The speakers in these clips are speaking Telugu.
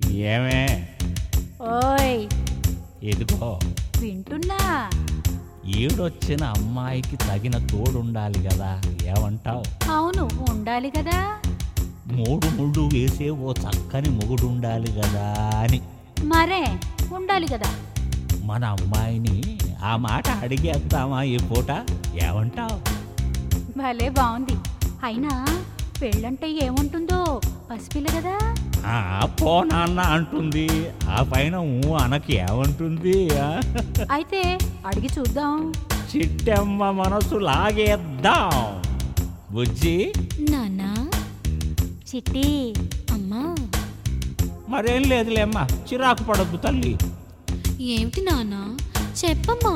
ఏమే ఓయ్ ఎదుగో వింటున్నా ఈడొచ్చిన అమ్మాయికి తగిన తోడుండాలి కదా ఏమంటావు అవును ఉండాలి కదా మూడు ముళ్ళు వేసే ఓ చక్కని మొగుడుండాలి కదా అని మరే ఉండాలి కదా మన అమ్మాయిని ఆ మాట అడిగేద్దామా ఈ పూట ఏమంటావు భలే బాగుంది అయినా పెళ్ళంటే ఏముంటుందో పసిపిల్ల కదా ఆ పో నాన్న అంటుంది ఆ పైన ఊ అనకి ఏమంటుంది ఆ? అయితే అడిగి చూద్దాం చిట్టమ్మ మనసు లాగేద్దాం బుజ్జి నాన్నా చిట్టి అమ్మా మరేం లేదులేమ్మా చిరాకు పడద్దు తల్లి ఏమిటి నాన్నా చెప్పమ్మా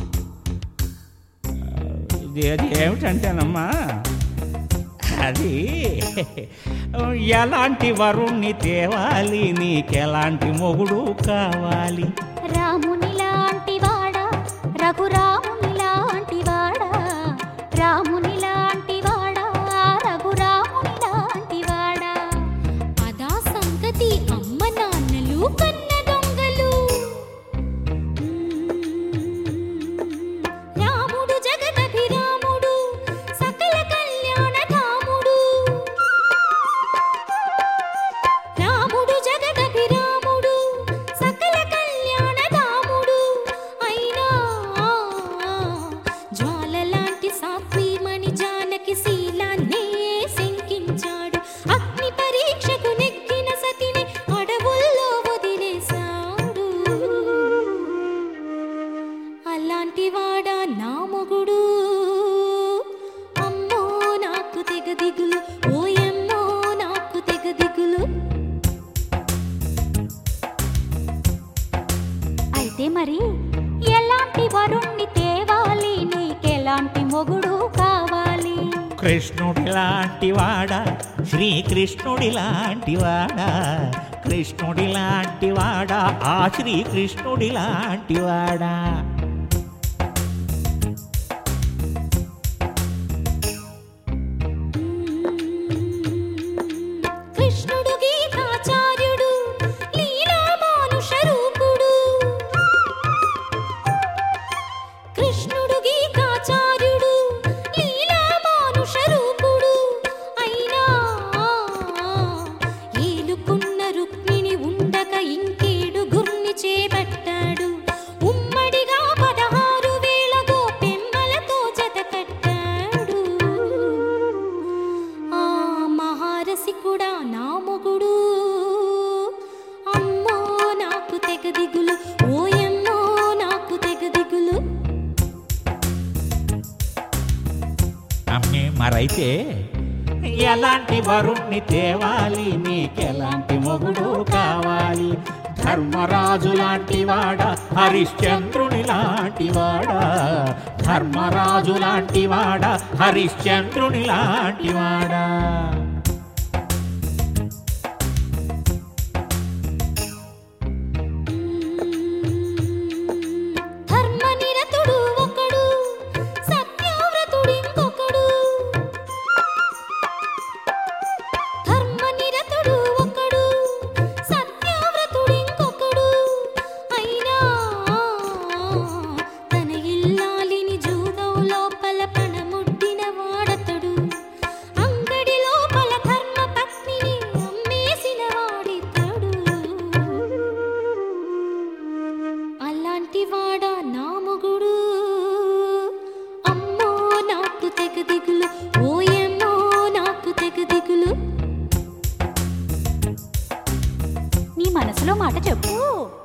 ఇది అది ఏమిటంటేనమ్మా అది ఎలాంటి వరుణ్ణి తేవాలి నీకెలాంటి మొగుడు కావాలి రాముని లాంటి వాడా రఘురాముని లాంటి వాడా రాముని లాంటి వాడా రఘురాముని లాంటి వాడా అదా సంగతి అమ్మ నాన్నలు కన్న దొంగలు రాముడు జగదభిరాముడు సకల కళ్యాణ కాముడు రాముడు జగదభిరాముడు సకల కళ్యాణ కాముడు అయినా జ్వాల లాంటి సాత్వీమణి జానకి శీలాన్నే శంకించాడు అగ్ని పరీక్షకు నెక్కిన సతిని అడవుల్లో వదిలేశాడు అలాంటి వాడా నా మొగుడు అమ్మో నాకు తెగ దిగులు ఓయమ్మో నాకు తెగ దిగులు అయితే మరి ఎలాంటి వరుణ్ణి తేవాలి నీకెలాంటి మొగుడు కావాలి కృష్ణుడి లాంటి వాడా శ్రీకృష్ణుడి లాంటి వాడా కృష్ణుడి లాంటి వాడా ఆ శ్రీకృష్ణుడి లాంటి వాడా కృష్ణుడు గీతాచార్యుడు లీలా మానుష రూపుడు కృష్ణుడు గీతాచార్యుడు లీలా మానుష రూపుడు అయినా ఏలుకున్న రుక్మిణి ఉండక ఇంకేడు గుర్ని చేపట్టాడు ఉమ్మడిగా పదహారు వేల గోపెమ్మలతో జత కట్టాడు ఆ మహారసి కూడా నా మొగుడు అమ్మో నాకు తెగ దిగులు ఓయమ్మో నాకు తెగ దిగులు అమ్మే మరైతే ఎలాంటి వరుణ్ణి తేవాలి నీకెలాంటి మొగుడు కావాలి ధర్మరాజు లాంటి వాడా హరిశ్చంద్రుని లాంటి వాడా ధర్మరాజు లాంటి వాడా హరిశ్చంద్రుని లాంటి వాడా ధర్మనిరతుడు ఒకడు సత్యవ్రతుడు ఇంకొకడు ధర్మనిరతుడు ఒకడు సత్యవ్రతుడు ఇంకొకడు అయినా తన ఇల్లాలిని జూదం లోపల పణముడ్డిన వాడతడు అంగడి లోపల ధర్మ పత్నిని అమ్మేసిన వాడితడు అలాంటి వాడా నా మొగుడు అమ్మో నాకు తెగ దిగులు ఓయమ్మో నాకు తెగ దిగులు నీ మనసులో మాట చెప్పు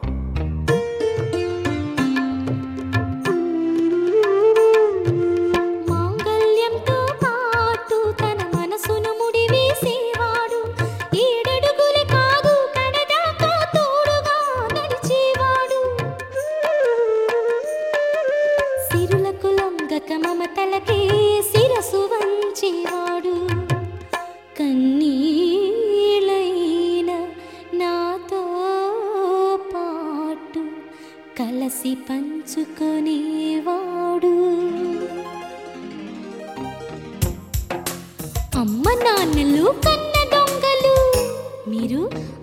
మాంగల్యంతో పాటు తన మనసును ముడివేసేవాడు ఏడడుగులే కాదు కడదాకా తోడుగా నడిచేవాడు సిరులకు లొంగక మమతలకే శిరసు వంచేవాడు కన్నీళ్ళైన నాతో పాటు కలసి పంచుకునేవాడు అమ్మ నాన్నలు కన్న దొంగలు మీరు